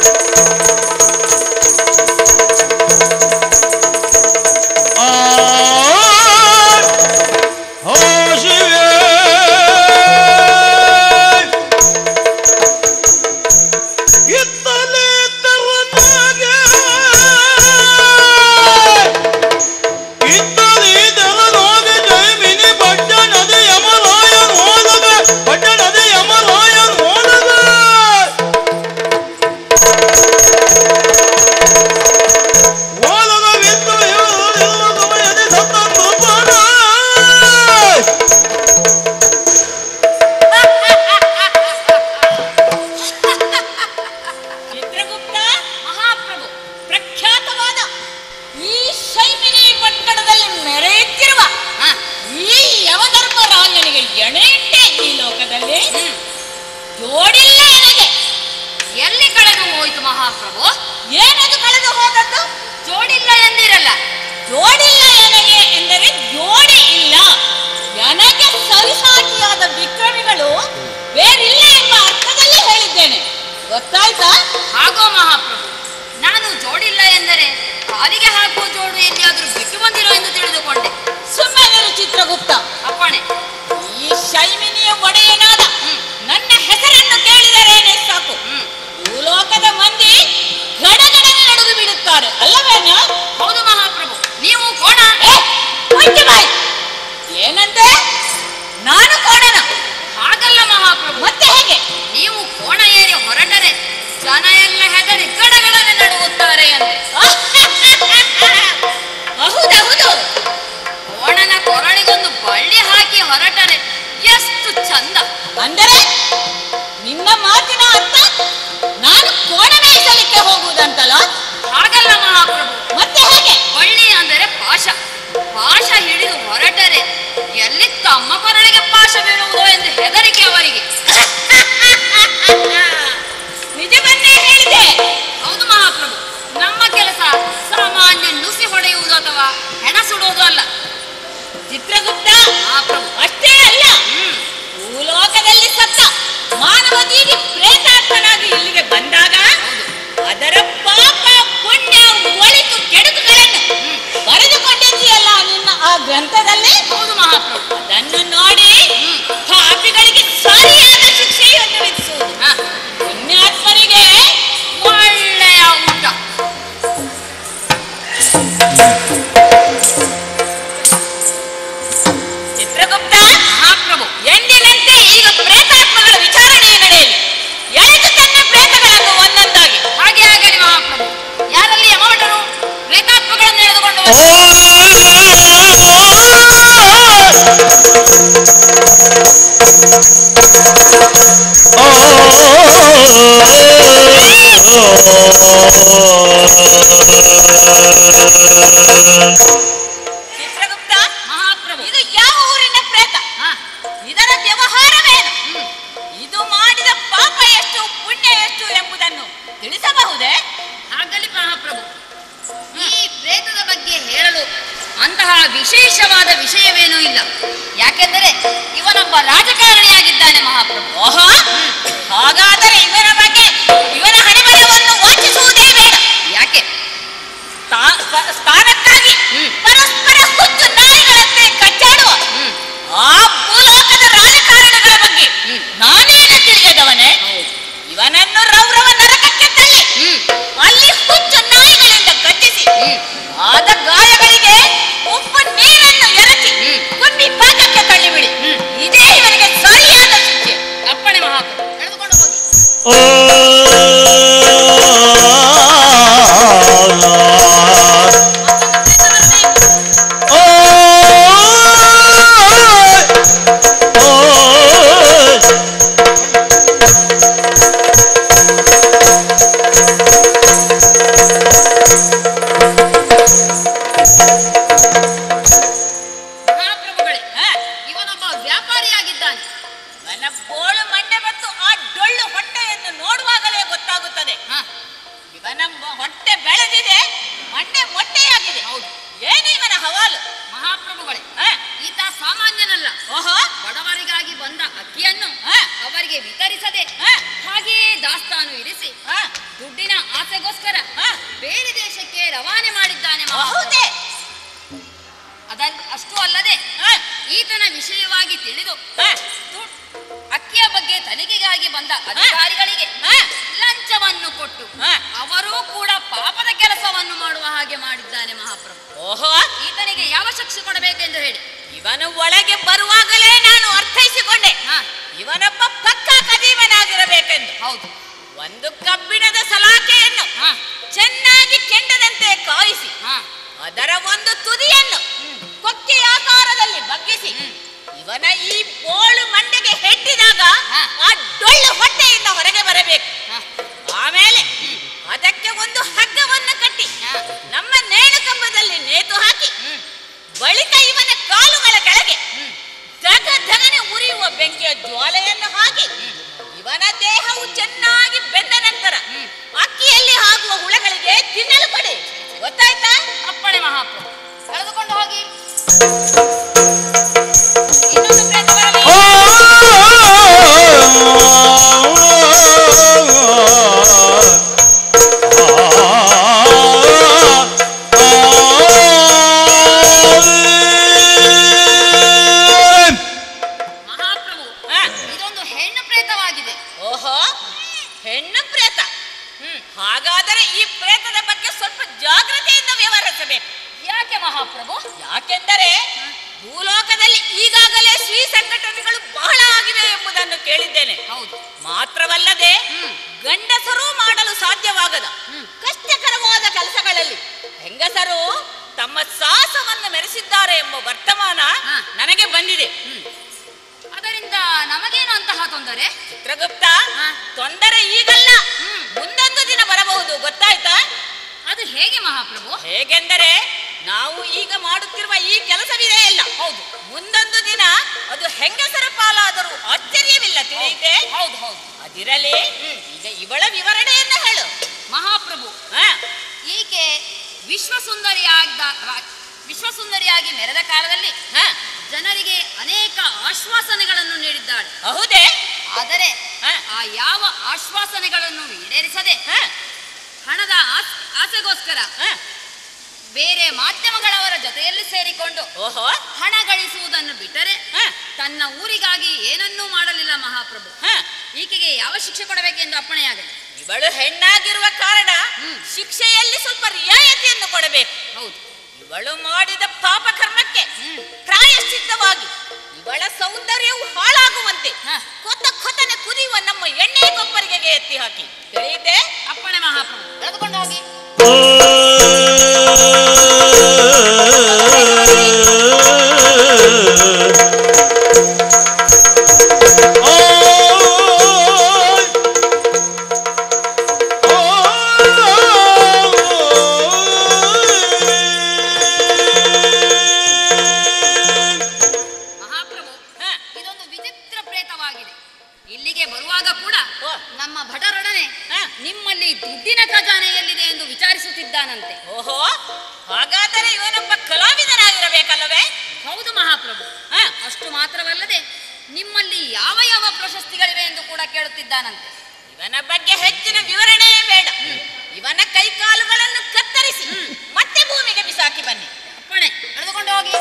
[SPEAKER 1] ಆ
[SPEAKER 7] ಜೋಡಿಲ್ಲ ನನಗೆ ಎಲ್ಲಿ ಕಳೆದು ಹೋಯಿತು ಮಹಾಪ್ರಭು ಏನದು ಕಳೆದು ಹೋದದ್ದು ಜೋಡಿಲ್ಲ ಎಂದಿರಲ್ಲ ಜೋಡಿಲ್ಲ ನನಗೆ ಎಂದರೆ ಜೋಡಿ ಇಲ್ಲ ನನಗೆ ಸರಿಸಾಟಿಯಾದ ವಿಕ್ರಮಿಗಳು ಬೇರಿಲ್ಲ ಎಂಬ ಅರ್ಥದಲ್ಲಿ ಹೇಳಿದ್ದೇನೆ ಗೊತ್ತಾಯ್ತಾ ಹಾಗೋ ಮಹಾಪ್ರಭು ನಾನು ಜೋಡಿಲ್ಲ ಎಂದರೆ ಕಾಲಿಗೆ ಹಾಕುವ ಜೋಡು ಎಲ್ಲಿಯಾದ್ರೂ ಬಿಟ್ಟು ಬಂದಿರೋ ಎಂದು ತಿಳಿದುಕೊಂಡೆ ಸುಮ್ಮನೆ ಚಿತ್ರಗುಪ್ತ ಅಪ್ಪಣೆ ಈ ಶೈಮಿನಿಯ ಒಡೆಯನಾದ ನನ್ನ ಹೆಸರನ್ನು ಕೇಳಿದರೇನೆ ಸಾಕು ಭೂಲೋಕದ ಮಂದಿ ಗಡಗಡನೆ ನಡುಗು ಬಿಡುತ್ತಾರೆ ಅಲ್ಲವೇನ ಹೌದು ಮಹಾಪ್ರಭು ನೀವು ಕೋಣ ಏನಂತೆ ನಾನು ಕೋಣನ ಹಾಗಲ್ಲ ಮಹಾಪ್ರಭು ಮತ್ತೆ ಹೇಗೆ ನೀವು ಕೋಣ ಏರಿ ಹೊರಟರೆ ಜನ ಎಲ್ಲ ಹೆದರಿ ಗಡಗಡನೆ ನಡುಗುತ್ತಾರೆ ಅಂತೆ ಹೌದೌದು ಕೋಣನ ಕೊರಳಿಗೊಂದು ಬಳ್ಳಿ ಹಾಕಿ ಹೊರಟರೆ ಎಷ್ಟು ಚಂದ ಅಂದರೆ ನಿನ್ನ ಮಾತಿನ ಅರ್ಥ ನಾನು ಕೋಣ ಮೇಯಿಸಲಿಕ್ಕೆ ಹೋಗುವುದಂತಲ್ಲ ಹಾಗಲ್ಲ ಮಹಾಪ್ರಭು ಮತ್ತೆ ಹೇಗೆ ಬಳ್ಳಿ ಅಂದರೆ ಪಾಶ ಪಾಶ ಹಿಡಿದು ಹೊರಟರೆ ಎಲ್ಲಿ ತಮ್ಮ ಕೊರಳಿಗೆ ಪಾಶ ಬೀಳುವುದೋ ಎಂದು ಹೆದರಿಕೆ ಅವರಿಗೆ ನಿಜವನ್ನೇ ಹೇಳಿದೆ ಹೌದು ಮಹಾಪ್ರಭು ನಮ್ಮ ಕೆಲಸ ಸಾಮಾನ್ಯ ನುಸಿ ಹೊಡೆಯುವುದು ಅಥವಾ ಹೆಣ ಸುಡುವುದು ಅಲ್ಲ ಚಿತ್ರಗುಪ್ತ ಮಹಾಪ್ರಭು ಅಷ್ಟೇ ಅಲ್ಲ ಭೂಲೋಕದಲ್ಲಿ ಸತ್ತ ಮಾನವ ಜೀವಿ ಪ್ರೇತಾತ್ಮನಾಗಿ ಇಲ್ಲಿಗೆ ಬಂದಾಗ ಅದರ ಪಾಪ ಪುಣ್ಯ ಒಳಿತು ಕೆಡುಕುಗಳನ್ನು ಬರೆದುಕೊಂಡಿದ್ದೀಯಲ್ಲ ನಿನ್ನ ಆ ಗ್ರಂಥದಲ್ಲಿ ಹೌದು ಮಹಾಪ್ರಭು ಅದನ್ನು ನೋಡಿ ಪಾಪಿಗಳಿಗೆ ಸರಿಯಾದ ಶಿಕ್ಷೆಯನ್ನು ವಿಧಿಸುವುದು ಪುಣ್ಯಾತ್ಮರಿಗೆ ಒಳ್ಳೆಯ ಊಟ ಚಿತ್ರಗುಪ್ತ ಮಹಾಪ್ರಭು ಎಂದಿನಂತೆ ಈಗ ಪ್ರೇತಾತ್ಮಗಳ ವಿಚಾರಣೆ ನಡೆಯಲಿ ಎಳೆದು ತನ್ನ ಪ್ರೇತಗಳನ್ನು ಒಂದೊಂದಾಗಿ ಹಾಗೆ ಆಗಲಿ ಮಹಾಪ್ರಭು ಯಾರಲ್ಲಿ ಯಮಭಟರು ಪ್ರೇತಾತ್ಮಗಳನ್ನು ಎಳೆದುಕೊಂಡು ಬರುತ್ತಾರೆ? ಚಿತ್ರಗುಪ್ತ ಮಹಾಪ್ರಭು ಇದು ಯಾವ ಊರಿನ ಪ್ರೇತ ಇದರ ವ್ಯವಹಾರವೇನು ಇದು ಮಾಡಿದ ಪಾಪ ಎಷ್ಟು ಪುಣ್ಯ ಎಷ್ಟು ಎಂಬುದನ್ನು ತಿಳಿಸಬಹುದೇ ಆಗಲಿ ಮಹಾಪ್ರಭು ಈ ಪ್ರೇತದ ಬಗ್ಗೆ ಹೇಳಲು ಅಂತಹ ವಿಶೇಷವಾದ ವಿಷಯವೇನೂ ಇಲ್ಲ ಯಾಕೆಂದರೆ ಇವನೊಬ್ಬ ರಾಜಕಾರಣಿಯಾಗಿದ್ದಾನೆ ಮಹಾಪ್ರಭು ಓಹೋ ಹಾಗಾದರೆ ಇವನ ಬಗ್ಗೆ ಇವನ ಹಣೆಬರವನ್ನು ವಾಚಿಸುವುದೇ ಬೇಡ ಯಾಕೆ ಸ್ಥಾ- ಪ- ಸ್ಥಾನಕ್ಕಾಗಿ ಪರಸ್ಪರ ಹುಚ್ಚು ನಾಯಿಗಳಂತೆ ಕಚ್ಚಾಡುವ ಆ ಭೂಲೋಕದ ರಾಜಕಾರಣಗಳ ಬಗ್ಗೆ ನಾನೇನು ತಿಳಿಯದವನೇ ಇವನನ್ನು ರೌರವ ನರಕಕ್ಕೆ ತಳ್ಳಿ ಅಲ್ಲಿ ಹುಚ್ಚು ನಾಯಿಗಳಿಂದ ಕಚ್ಚಿಸಿ ಆದ ಗಾಯಗಳಿಗೆ ಉಪ್ಪು ನೀರನ್ನು ಎರಚಿ ಕುಂಡಿ ಪಾಕಕ್ಕೆ ತಳ್ಳಿಬಿಡಿ ಇದೇ ಇವನಿಗೆ ಸರಿಯಾದ ಶಿಕ್ಷೆ ಅಪ್ಪಣೆ ಮಹಾಪ್ರಭು ಎಳೆದುಕೊಂಡು ಹೋಗಿ ಮಹಾಪ್ರಭುಗಳೇ ಇವನೊಬ್ಬ ವ್ಯಾಪಾರಿಯಾಗಿದ್ದಾನೆ ನನ್ನ ಬೋಳು ಮಂಡೆ ಮತ್ತು ಆ ಡೊಳ್ಳು ಹೊಟ್ಟೆಯನ್ನು ನೋಡುವಾಗಲೇ ಗೊತ್ತಾಗುತ್ತದೆ ಇವನ ಮ- ಹೊಟ್ಟೆ ಬೆಳೆದಿದೆ ಮಂಡೆ ಮೊಟ್ಟೆಯಾಗಿದೆ ಹೌದು ಏನು ಇವನ ಹವಾಲು ಮಹಾಪ್ರಭುಗಳೇ ಈತ ಸಾಮಾನ್ಯನಲ್ಲ ಓಹೋ ಬಡವರಿಗಾಗಿ ಬಂದ ಅಕ್ಕಿಯನ್ನು ಅವರಿಗೆ ವಿತರಿಸದೆ ಹಾಗೆಯೇ ದಾಸ್ತಾನು ಇರಿಸಿ ದುಡ್ಡಿನ ಆಸೆಗೋಸ್ಕರ ಬೇರೆ ದೇಶಕ್ಕೆ ರವಾನೆ ಮಾಡಿದ್ದಾನೆ ಹೌದೇ ಅದಲ್ ಅಷ್ಟು ಅಲ್ಲದೆ ಈತನ ವಿಷಯವಾಗಿ ತಿಳಿದು ದು- ಅಕ್ಕಿಯ ಬಗ್ಗೆ ತನಿಖೆಗಾಗಿ ಬಂದ ಅಧಿಕಾರಿಗಳಿಗೆ ಲಂಚವನ್ನು ಕೊಟ್ಟು ಅವರೂ ಕೂಡ ಪಾಪದ ಕೆಲಸವನ್ನು ಮಾಡುವ ಹಾಗೆ ಮಾಡಿದ್ದಾನೆ ಮಹಾಪ್ರಭು ಓಹೋ ಈತನಿಗೆ ಯಾವ ಶಿಕ್ಷೆ ಕೊಡಬೇಕೆಂದು ಹೇಳಿ ಇವನು ಒಳಗೆ ಬರುವಾಗಲೇ ನಾನು ಅರ್ಥೈಸಿಕೊಂಡೆ ಇವನೊಬ್ಬ ಪಕ್ಕ ಕದೀಮನಾಗಿರಬೇಕೆಂದು ಹೌದು ಒಂದು ಕಬ್ಬಿಣದ ಸಲಾಕೆಯನ್ನು ಚೆನ್ನಾಗಿ ಕೆಂಡದಂತೆ ಕಾಯಿಸಿ ಅದರ ಒಂದು ತುದಿಯನ್ನು ಕೊಕ್ಕೆ ಆಕಾರದಲ್ಲಿ ಬಗ್ಗಿಸಿ ಇವನ ಈ ಬೋಳು ಮಂಡೆಗೆ ಹೆಟ್ಟಿದಾಗ ಆ ಡೊಳ್ಳು ಹೊಟ್ಟೆಯಿಂದ ಹೊರಗೆ ಬರಬೇಕು ಆಮೇಲೆ ಅದಕ್ಕೆ ಒಂದು ಹಗ್ಗವನ್ನು ಕಟ್ಟಿ ನಮ್ಮ ನೇಣು ಕಂಬದಲ್ಲಿ ನೇತು ಹಾಕಿ ಬಳಿಕ ಇವನ ಕಾಲುಗಳ ಕೆಳಗೆ ಧಗ ಧಗನೆ ಉರಿಯುವ ಬೆಂಕಿಯ ಜ್ವಾಲೆಯನ್ನು ಹಾಕಿ ಇವನ ಓಹೋ ಹೆಣ್ಣು ಪ್ರೇತ ಹ್ಮ್ ಹಾಗಾದರೆ ಈ ಪ್ರೇತದ ಬಗ್ಗೆ ಸ್ವಲ್ಪ ಜಾಗ್ರತೆಯಿಂದ ವ್ಯವಹರಿಸಬೇಕು ಯಾಕೆ ಮಹಾಪ್ರಭು ಯಾಕೆಂದರೆ ಭೂಲೋಕದಲ್ಲಿ ಈಗಾಗಲೇ ಶ್ರೀ ಸಂಘಟನೆಗಳು ಬಹಳ ಆಗಿವೆ ಎಂಬುದನ್ನು ಕೇಳಿದ್ದೇನೆ ಹೌದು ಮಾತ್ರವಲ್ಲದೆ ಗಂಡಸರು ಮಾಡಲು ಸಾಧ್ಯವಾಗದ ಕಷ್ಟಕರವಾದ ಕೆಲಸಗಳಲ್ಲಿ ಹೆಂಗಸರು ತಮ್ಮ ಸಾಹಸವನ್ನು ಮೆರೆಸಿದ್ದಾರೆ ಎಂಬ ವರ್ತಮಾನ ನನಗೆ ಬಂದಿದೆ
[SPEAKER 8] ಅದರಿಂದ ನಮಗೇನು ಅಂತಹ ತೊಂದರೆ
[SPEAKER 7] ಚಿತ್ರಗುಪ್ತ ತೊಂದರೆ ಈಗಲ್ಲ ಮುಂದೊಂದು ದಿನ ಬರಬಹುದು ಗೊತ್ತಾಯ್ತಾ
[SPEAKER 8] ಅದು ಹೇಗೆ ಮಹಾಪ್ರಭು
[SPEAKER 7] ಹೇಗೆಂದರೆ ನಾವು ಈಗ ಮಾಡುತ್ತಿರುವ ಈ ಕೆಲಸವಿದೆ ಇಲ್ಲ ಹೌದು ಮುಂದೊಂದು ದಿನ ಅದು ಹೆಂಗಸರ ಪಾಲಾದರೂ ಆಶ್ಚರ್ಯವಿಲ್ಲ ತಿಳಿಯಿತೆ
[SPEAKER 8] ಹೌದು ಹೌದು
[SPEAKER 7] ಅದಿರಲಿ ಈಗ ಇವಳ ವಿವರಣೆಯನ್ನ ಹೇಳು
[SPEAKER 8] ಮಹಾಪ್ರಭು
[SPEAKER 7] ಹಾ
[SPEAKER 8] ಈಕೆ ವಿಶ್ವಸುಂದರಿಯಾದ ವಿಶ್ವಸುಂದರಿಯಾಗಿ ಮೆರೆದ ಕಾಲದಲ್ಲಿ
[SPEAKER 7] ಹಾ
[SPEAKER 8] ಜನರಿಗೆ ಅನೇಕ ಆಶ್ವಾಸನೆಗಳನ್ನು ನೀಡಿದ್ದಾಳೆ
[SPEAKER 7] ಹೌದೇ
[SPEAKER 8] ಆದರೆ
[SPEAKER 7] ಹಾ.
[SPEAKER 8] ಆ ಯಾವ ಆಶ್ವಾಸನೆಗಳನ್ನು ಈಡೇರಿಸದೆ
[SPEAKER 7] ಹಾ
[SPEAKER 8] ಹಣದ ಆಸ್- ಆಸೆಗೋಸ್ಕರ
[SPEAKER 7] ಹಾ
[SPEAKER 8] ಬೇರೆ ಮಾಧ್ಯಮಗಳವರ ಜೊತೆಯಲ್ಲಿ ಸೇರಿಕೊಂಡು
[SPEAKER 7] ಓಹೋ
[SPEAKER 8] ಹಣ ಗಳಿಸುವುದನ್ನು ಬಿಟ್ಟರೆ
[SPEAKER 7] ಹಾ
[SPEAKER 8] ತನ್ನ ಊರಿಗಾಗಿ ಏನನ್ನೂ ಮಾಡಲಿಲ್ಲ ಮಹಾಪ್ರಭು
[SPEAKER 7] ಹಾ
[SPEAKER 8] ಈಕೆಗೆ ಯಾವ ಶಿಕ್ಷೆ ಕೊಡಬೇಕೆಂದು ಅಪ್ಪಣೆಯಾಗಲಿ
[SPEAKER 7] ಇವಳು ಹೆಣ್ಣಾಗಿರುವ ಕಾರಣ ಶಿಕ್ಷೆಯಲ್ಲಿ ಸ್ವಲ್ಪ ರಿಯಾಯಿತಿಯನ್ನು ಕೊಡಬೇಕು
[SPEAKER 8] ಹೌದು
[SPEAKER 7] ಇವಳು ಮಾಡಿದ ಪಾಪ ಕರ್ಮಕ್ಕೆ ಪ್ರಾಯಶ್ಚಿತ್ತವಾಗಿ ಇವಳ ಸೌಂದರ್ಯವು ಹಾಳಾಗುವಂತೆ
[SPEAKER 8] ಹ.
[SPEAKER 7] ಕೊತ್ತ ಕೊತ್ತನೆ ಕುದಿಯುವ ನಮ್ಮ ಎಣ್ಣೆ ಕೊಪ್ಪರಿಗೆ ಎತ್ತಿ ಹಾಕಿ ತಿಳಿಯಿತೆ
[SPEAKER 8] ಅಪ್ಪಣೆ ಮಹಾಪ್ರಭು ಕರೆದುಕೊಂಡು ಹೋಗಿ ಮಹಾಪ್ರಭು
[SPEAKER 7] ಹ.
[SPEAKER 8] ಇದೊಂದು ವಿಚಿತ್ರ ಪ್ರೇತವಾಗಿದೆ ಇಲ್ಲಿಗೆ ಬರುವಾಗ ಕೂಡ
[SPEAKER 7] ಓ.
[SPEAKER 8] ನಮ್ಮ ಭಟರೊಡನೆ
[SPEAKER 7] ಹ.
[SPEAKER 8] ನಿಮ್ಮಲ್ಲಿ ದುಡ್ಡಿನ ಖಜಾನೆ ಎಲ್ಲಿದೆ ಎಂದು ವಿಚಾರಿಸುತ್ತಿದ್ದಾನಂತೆ
[SPEAKER 7] ಓಹೋ ಹಾಗಾದರೆ ಇವನೊಬ್ಬ ಕಲಾವಿದನಾಗಿರಬೇಕಲ್ಲವೇ
[SPEAKER 8] ಹೌದು ಮಹಾಪ್ರಭು
[SPEAKER 7] ಹ.
[SPEAKER 8] ಅಷ್ಟು ಮಾತ್ರವಲ್ಲದೆ ನಿಮ್ಮಲ್ಲಿ ಯಾವ ಯಾವ ಪ್ರಶಸ್ತಿಗಳಿವೆ ಎಂದು ಕೂಡ ಕೇಳುತ್ತಿದ್ದಾನಂತೆ
[SPEAKER 7] ಇವನ ಬಗ್ಗೆ ಹೆಚ್ಚಿನ ವಿವರಣೆಯೇ ಬೇಡ ಇವನ ಕೈಕಾಲುಗಳನ್ನು ಕತ್ತರಿಸಿ ಮತ್ತೆ ಭೂಮಿಗೆ ಬಿಸಾಕಿ ಬನ್ನಿ
[SPEAKER 8] ಅಪ್ಪಣೆ ಕರೆದುಕೊಂಡು ಹೋಗಿ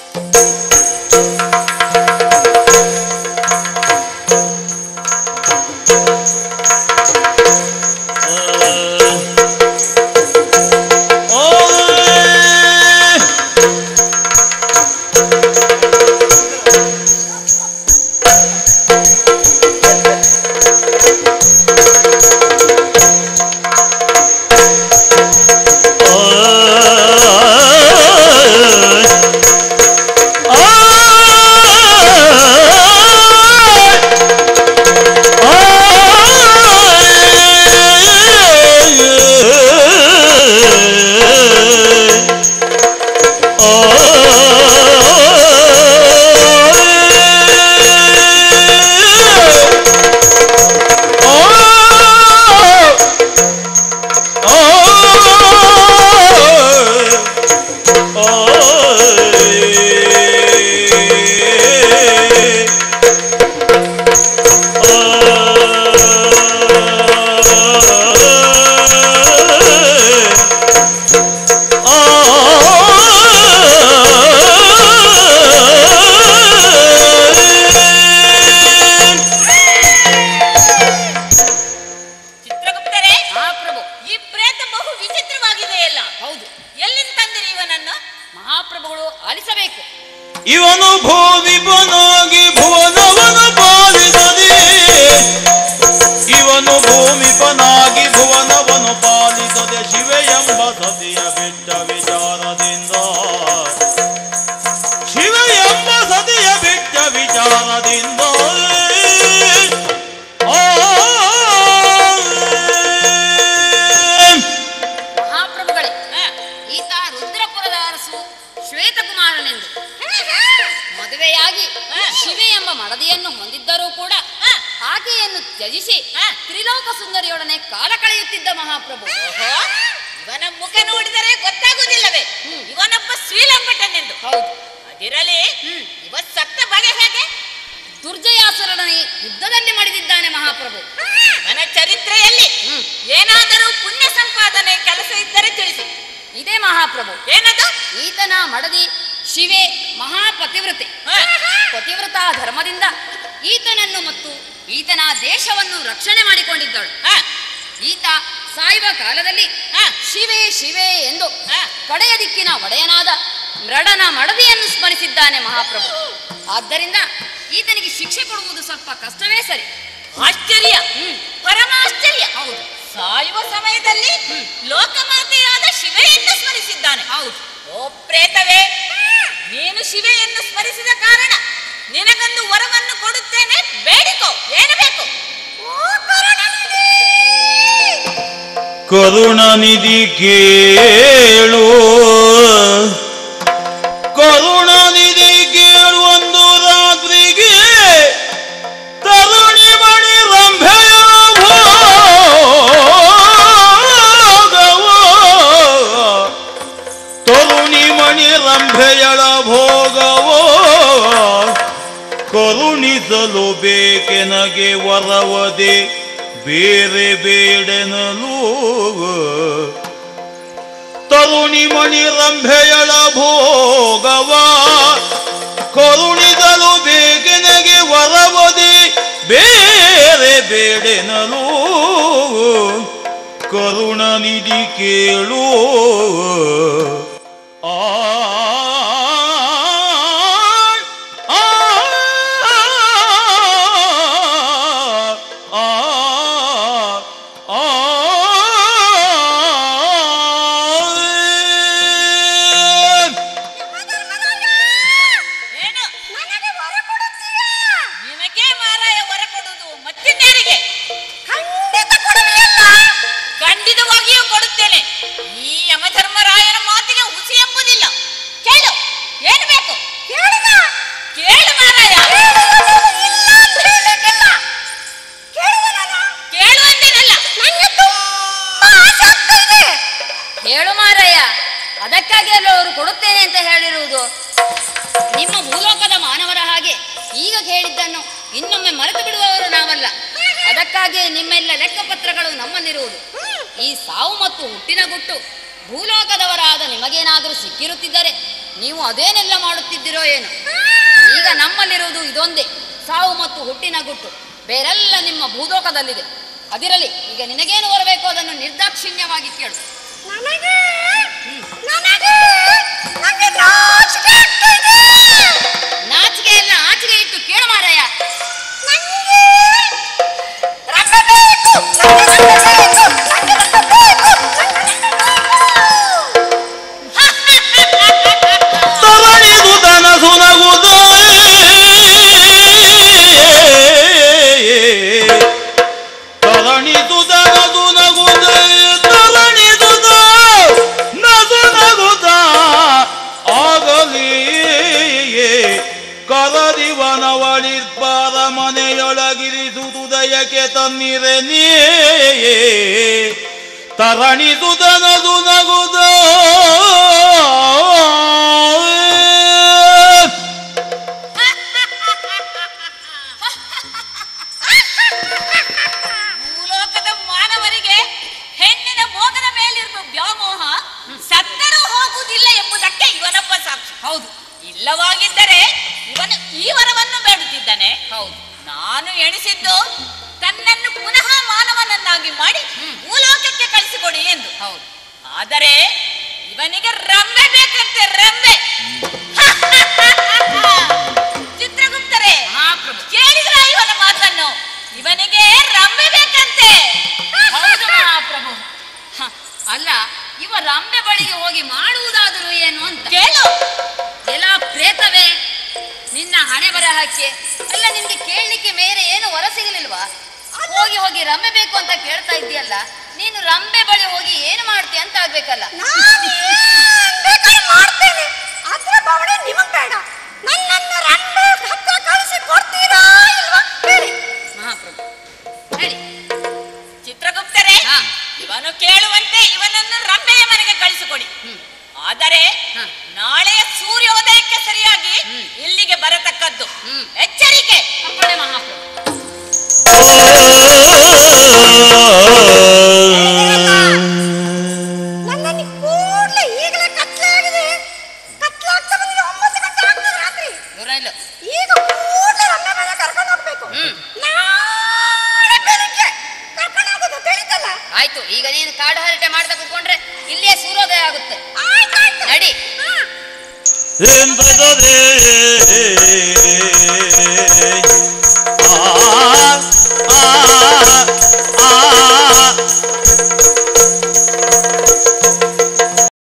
[SPEAKER 7] ಚಿತ್ರಗುಪ್ತರೇ
[SPEAKER 8] ಮಹಾಪ್ರಭು
[SPEAKER 7] ಈ ಪ್ರೇತ ಬಹು ವಿಚಿತ್ರವಾಗಿದೆಯಲ್ಲ
[SPEAKER 8] ಹೌದು
[SPEAKER 7] ಎಲ್ಲಿಂದ ತಂದಿರಿ ಇವನನ್ನು
[SPEAKER 8] ಮಹಾಪ್ರಭುಗಳು ಆಲಿಸಬೇಕು
[SPEAKER 1] ಇವನು ಭೂಮಿಪನಾಗಿ ಭುವನವನು ಪಾಲಿಸದೆ ಇವನು ಭೂಮಿಪನಾಗಿ ಭುವನವನು ಪಾಲಿಸದೆ ಶಿವ ಎಂಬ ಸತಿಯ ಬಿಟ್ಟ ವಿಚಾರದಿಂದ ಶಿವ ಎಂಬ ಸತಿಯ ಬಿಟ್ಟ ವಿಚಾರದಿಂದ ಆ
[SPEAKER 8] ಮಹಾಪ್ರಭುಗಳೇ ಈತ ರುದ್ರಪುರದ ಅರಸು ಶ್ವೇತಕುಮಾರನೆಂದು ಮದುವೆಯಾಗಿ ಶಿವೆ ಎಂಬ ಮಡದಿಯನ್ನು ಹೊಂದಿದ್ದರೂ ಕೂಡ ಆಕೆಯನ್ನು ತ್ಯಜಿಸಿ ತ್ರಿಲೋಕ ಸುಂದರಿಯೊಡನೆ ಕಾಲ ಕಳೆಯುತ್ತಿದ್ದ ಮಹಾಪ್ರಭು
[SPEAKER 7] ಓಹೋ ಇವನ ಮುಖ ನೋಡಿದರೆ ಗೊತ್ತಾಗುವುದಿಲ್ಲವೇ ಇವನೊಬ್ಬ ಶ್ರೀಲಂಕಟನೆಂದು
[SPEAKER 8] ಹೌದು
[SPEAKER 7] ಅದಿರಲಿ ಇವ ಸತ್ತ ಬಗೆ ಹೇಗೆ
[SPEAKER 8] ದುರ್ಜಯಾಸುರನೇ ಯುದ್ಧದಲ್ಲಿ ಮಡಿದಿದ್ದಾನೆ ಮಹಾಪ್ರಭು
[SPEAKER 7] ಇವನ ಚರಿತ್ರೆಯಲ್ಲಿ ಏನಾದರೂ ಪುಣ್ಯ ಸಂಪಾದನೆ ಕೆಲಸ ಇದ್ದರೆ ತಿಳಿಸಿ
[SPEAKER 8] ಇದೇ ಮಹಾಪ್ರಭು
[SPEAKER 7] ಏನದು
[SPEAKER 8] ಈತನ ಮಡದಿ ಶಿವೆ ಮಹಾಪತಿವ್ರತೆ
[SPEAKER 7] ಹ.
[SPEAKER 8] ಪತಿವ್ರತ ಧರ್ಮದಿಂದ ಈತನನ್ನು ಮತ್ತು ಈತನ ದೇಶವನ್ನು ರಕ್ಷಣೆ ಮಾಡಿಕೊಂಡಿದ್ದಳು
[SPEAKER 7] ಹ,
[SPEAKER 8] ಈತ ಸಾಯುವ ಕಾಲದಲ್ಲಿ
[SPEAKER 7] ಹ.
[SPEAKER 8] ಶಿವೆ ಶಿವೆ ಎಂದು ಕಡೆಯ ದಿಕ್ಕಿನ ಒಡೆಯನಾದ ಮೃಡನ ಮಡದಿಯನ್ನು ಸ್ಮರಿಸಿದ್ದಾನೆ ಮಹಾಪ್ರಭು ಆದ್ದರಿಂದ ಈತನಿಗೆ ಶಿಕ್ಷೆ ಕೊಡುವುದು ಸ್ವಲ್ಪ ಕಷ್ಟವೇ ಸರಿ
[SPEAKER 7] ಆಶ್ಚರ್ಯ
[SPEAKER 8] ಹ್ಮ್.
[SPEAKER 7] ಪರಮ ಆಶ್ಚರ್ಯ
[SPEAKER 8] ಹೌದು
[SPEAKER 7] ಸಾಯುವ ಸಮಯದಲ್ಲಿ ಲೋಕಮಾತೆಯಾದ ಶಿವೆಯನ್ನು ಸ್ಮರಿಸಿದ್ದಾನೆ
[SPEAKER 8] ಹೌದು
[SPEAKER 7] ಓ ಪ್ರೇತವೇ ನೀನು ಶಿವೆಯನ್ನು ಸ್ಮರಿಸಿದ ಕಾರಣ ನಿನಗೊಂದು ವರವನ್ನು ಕೊಡುತ್ತೇನೆ ಬೇಡಿಕೋ ಏನು ಬೇಕು
[SPEAKER 1] ಕರುಣನಿಧಿ ಕೇಳು ಕರುಣನಿಧಿ ಕೇಳು ಒಂದು ರಾತ್ರಿಗೆ ತರುಣಿ ಮಣಿ ರಂಭೆಯ ಭೋಗವೋ ತರುಣಿ ಮಣಿ ರಂಭೆಯಳ ಭೋಗವೋ ಕರುಣಿಸಲು ಬೇಕೆನಗೆ ವರವದೆ ಬೇರೆ ಬೇಡೆನಲು ತರುಣಿ ಮಣಿ ರಂಭೆಯಳ ಭೋಗವ ಕರುಣಿಸಲು ಬೇಕೆನಗೆ ವರವದೆ ಬೇರೆ ಬೇಡೆನಲು ಕರುಣನಿಧಿ ಕೇಳು ಆ ಆ ಆ ಆ
[SPEAKER 7] ಏನು ನಿನಗೆ ಮಾರಾಯ ವರ ಕೊಡುವುದು ಮತ್ತಿನ್ಯಾರಿಗೆ ಖಂಡಿತವಾಗಿಯೂ ಕೊಡುತ್ತೇನೆ ಈ ಯಮಧರ್ಮರಾಯನ ಮಾತಿಗೆ ಹುಸಿ ಎಂಬುದಿಲ್ಲ ಕೇಳು ಏನು ಬೇಕು ಕೇಳು ಮಾರಾಯ ಕೇಳು ಅಂದೇನಲ್ಲ
[SPEAKER 8] ಹೇಳು ಮಾರಯ್ಯ ಅದಕ್ಕಾಗಿ ಅಲ್ಲ ಅವರು ಕೊಡುತ್ತೇನೆ ಅಂತ ಹೇಳಿರುವುದು ನಿಮ್ಮ ಭೂಲೋಕದ ಮಾನವರ ಹಾಗೆ ಈಗ ಕೇಳಿದ್ದನ್ನು ಇನ್ನೊಮ್ಮೆ ಮರೆತು ಬಿಡುವವರು ನಾವಲ್ಲ ಅದಕ್ಕಾಗಿ ನಿಮ್ಮೆಲ್ಲ ಲೆಕ್ಕಪತ್ರಗಳು ನಮ್ಮಲ್ಲಿರುವುದು ಈ ಸಾವು ಮತ್ತು ಹುಟ್ಟಿನ ಗುಟ್ಟು ಭೂಲೋಕದವರಾದ ನಿಮಗೇನಾದರೂ ಸಿಕ್ಕಿರುತ್ತಿದ್ದರೆ ನೀವು ಅದೇನೆಲ್ಲ ಮಾಡುತ್ತಿದ್ದೀರೋ ಏನು ಈಗ ನಮ್ಮಲ್ಲಿರುವುದು ಇದೊಂದೇ ಸಾವು ಮತ್ತು ಹುಟ್ಟಿನ ಗುಟ್ಟು ಬೇರೆಲ್ಲ ನಿಮ್ಮ ಭೂಲೋಕದಲ್ಲಿದೆ ಅದಿರಲಿ ಈಗ ನಿನಗೇನು ಬರಬೇಕು ಅದನ್ನು ನಿರ್ದಾಕ್ಷಿಣ್ಯವಾಗಿ ಕೇಳು ನಾಚಿಕೆ ಎಲ್ಲ ಆಚಿಕೆ ಇಟ್ಟು ಕೇಳು ಮಾರಾಯ
[SPEAKER 1] ತರಣಿದು ದನಸು ನಗುದು ತರಣಿದು ದನದು ನಗುದ ತರಣಿದು ನಗು ನಗುದ ಆಗಲಿ ಕರದಿವನವಳಿರ್ಪಾರ ಮನೆಯೊಳಗಿರಿಸುವುದಯಕ್ಕೆ ತನ್ನಿರೆ ನೀ ತರಣಿದು ದನದು ನಗುದ
[SPEAKER 7] ಭೂಲೋಕದ ಮಾನವರಿಗೆ ಹೆಣ್ಣಿನ ಮೋಗದ ಮೇಲಿರುವ ವ್ಯಾಮೋಹ ಸತ್ತರೂ ಹೋಗುವುದಿಲ್ಲ ಎಂಬುದಕ್ಕೆ ಇವನೊಬ್ಬ ಸಾಕ್ಷಿ ಹೌದು ಇಲ್ಲವಾಗಿದ್ದರೆ ಇವನು ಈ ವರವನ್ನು ಬೇಡುತ್ತಿದ್ದಾನೆ ಹೌದು ನಾನು ಎಣಿಸಿದ್ದು ತನ್ನನ್ನು ಪುನಃ ಮಾನವನನ್ನಾಗಿ ಮಾಡಿ ಭೂಲೋಕಕ್ಕೆ ಕಳಿಸಿಕೊಡಿ ಎಂದು ಹೌದು ಆದರೆ ಇವನಿಗೆ ರಂಬೆ ಬೇಕಂತೆ ರಂಬೆ ಚಿತ್ರಗುಪ್ತರೇ ಕೇಳಿದ್ರ ಇವನ ಮಾತನ್ನು ಇವನಿಗೆ ರಂಬೆ ಬೇಕಂತೆ
[SPEAKER 8] ಹೌದು ಮಹಾಪ್ರಭು ಹ, ಅಲ್ಲ ಇವ ರಂಬೆ ಬಳಿಗೆ ಹೋಗಿ ಮಾಡುವುದಾದರೂ ಏನು ಅಂತ
[SPEAKER 7] ಕೇಳು
[SPEAKER 8] ಎಲ್ಲ ಪ್ರೇತವೇ ನಿನ್ನ ಹಣೆ ಬರಹಕ್ಕೆ ಅಲ್ಲ ನಿನ್ಗೆ ಕೇಳಲಿಕ್ಕೆ ಬೇರೆ ಏನು ಹೊರ ಸಿಗಲಿಲ್ವಾ ಹೋಗಿ ಹೋಗಿ ರಂಬೆ ಬೇಕು ಅಂತ ಕೇಳ್ತಾ ಇದ್ದೀಯಲ್ಲ ನೀನು ರಂಬೆ ಬಳಿ ಹೋಗಿ ಏನು ಮಾಡ್ತೀಯ ಅಂತ ಆಗ್ಬೇಕಲ್ಲ
[SPEAKER 2] ಮಾಡ್ತೇನೆ ಅದ್ರ ಬವಣೆ ನಿಮಗ್ ಬೇಡ ನನ್ನನ್ನು ರಂಬೆ ಹತ್ರ ಕಳಿಸಿ ಕೊಡ್ತೀರಾ ಇಲ್ವಾ ಹೇಳಿ
[SPEAKER 8] ಮಹಾಪ್ರಭು ಹೇಳಿ
[SPEAKER 7] ಚಿತ್ರಗುಪ್ತರೇ
[SPEAKER 8] ಹಾ.
[SPEAKER 7] ಇವನು ಕೇಳುವಂತೆ ಇವನನ್ನು ರಂಬೆಯ ಮನೆಗೆ ಕಳಿಸಿಕೊಡಿ
[SPEAKER 8] ಹ್ಮ್.
[SPEAKER 7] ಆದರೆ
[SPEAKER 8] ಹಾ.
[SPEAKER 7] ನಾಳೆಯ ಸೂರ್ಯೋದಯಕ್ಕೆ ಸರಿಯಾಗಿ
[SPEAKER 8] ಹ್ಮ್.
[SPEAKER 7] ಇಲ್ಲಿಗೆ ಬರತಕ್ಕದ್ದು
[SPEAKER 8] ಹ್ಮ್.
[SPEAKER 7] ಎಚ್ಚರಿಕೆ
[SPEAKER 8] ಅಪ್ಪಣೆ ಮಹಾಪ್ರಭು
[SPEAKER 2] ನನ್ನನ್ನು ಕೂಡ್ಲೆ ಈಗಲೇ ಕತ್ಲಾಗಿದೆ ಕತ್ಲಾಗ್ತಾ ಬಂದಿದೆ ಒಂಬತ್ತು ಗಂಟೆ ಆಗ್ತದೆ ರಾತ್ರಿ
[SPEAKER 8] ದೂರ ಇಲ್ಲ
[SPEAKER 2] ಈಗ ಕೂಡ್ಲೆ ರಂಬೆ ಮನೆ ಕರ್ಕೊಂಡು ಹೋಗ್ಬೇಕು
[SPEAKER 8] ಹ್ಮ್.
[SPEAKER 2] ನಾಳೆ
[SPEAKER 8] ಆಯ್ತು ಈಗ ನೀನು ಕಾಡು ಹರಟೆ ಮಾಡ್ತಾ ಕುತ್ಕೊಂಡ್ರೆ ಇಲ್ಲೇ ಸೂರ್ಯೋದಯ ಆಗುತ್ತೆ ನಡಿ
[SPEAKER 1] ಎಂಬುದೇ